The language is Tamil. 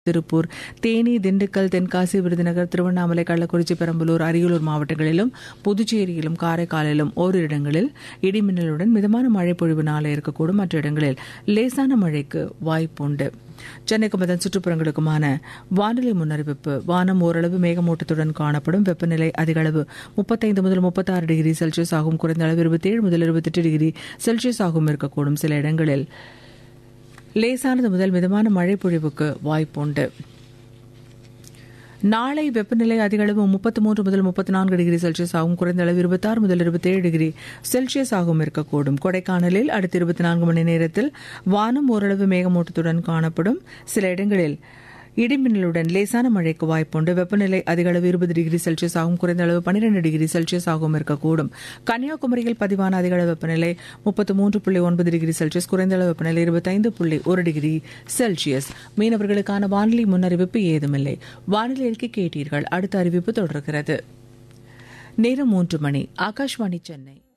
திருப்பூர் தேனி திண்டுக்கல் தென்காசி விருதுநகர் திருவண்ணாமலை கள்ளக்குறிச்சி பெரம்பலூர் அரியலூர் மாவட்டங்களிலும் புதுச்சேரியிலும் காரைக்காலிலும் ஓரிரு இடங்களில் இடிமின்னலுடன் மிதமான மழை பொழிவு நாளை இருக்கக்கூடும் மற்ற இடங்களில் லேசான மழைக்கு வாய்ப்புண்டு சென்னைக்கும் அதன் சுற்றுப்புறங்களுக்குமான வானிலை முன்னறிவிப்பு வானம் ஓரளவு மேகமூட்டத்துடன் காணப்படும் வெப்பநிலை அதிக அளவு முப்பத்தைந்து முதல் முப்பத்தாறு டிகிரி செல்சியஸ் ஆகும் குறைந்த அளவு இருபத்தேழு முதல் இருபத்தெட்டு டிகிரி செல்சியஸ் ஆகும் இருக்கக்கூடும் சில இடங்களில் லேசானது முதல் மிதமான மழை பொழிவுக்கு வாய்ப்புண்டு நாளை வெப்பநிலை அதிக அளவு முப்பத்தி மூன்று முதல் முப்பத்தி நான்கு டிகிரி செல்சியஸ் ஆகும் குறைந்த அளவு இருபத்தாறு முதல் இருபத்தேழு டிகிரி செல்சியஸ் ஆகும் இருக்கக்கூடும் கொடைக்கானலில் அடுத்த இருபத்தி நான்கு மணி நேரத்தில் வானம் ஓரளவு மேகமூட்டத்துடன் காணப்படும் சில இடங்களில் இடிமின்னலுடன் லேசான மழைக்கு வாய்ப்புண்டு வெப்பநிலை அதிக அளவு இருபது டிகிரி செல்சியஸ் ஆகும் குறைந்த அளவு பனிரெண்டு டிகிரி செல்சியஸ் ஆகும் இருக்கக்கூடும் கன்னியாகுமரியில் பதிவான அதிக அளவு வெப்பநிலை முப்பத்து மூன்று புள்ளி ஒன்பது டிகிரி செல்சியஸ் குறைந்த அளவு வெப்பநிலை இருபத்தைந்து புள்ளி ஒரு டிகிரி செல்சியஸ் மீனவர்களுக்கான வானிலை முன்னறிவிப்பு ஏதுமில்லை வானிலை அறிக்கை கேட்டீர்கள் அடுத்த அறிவிப்பு தொடர்கிறது நேரம் மூன்று மணி ஆகாஷ்வாணி சென்னை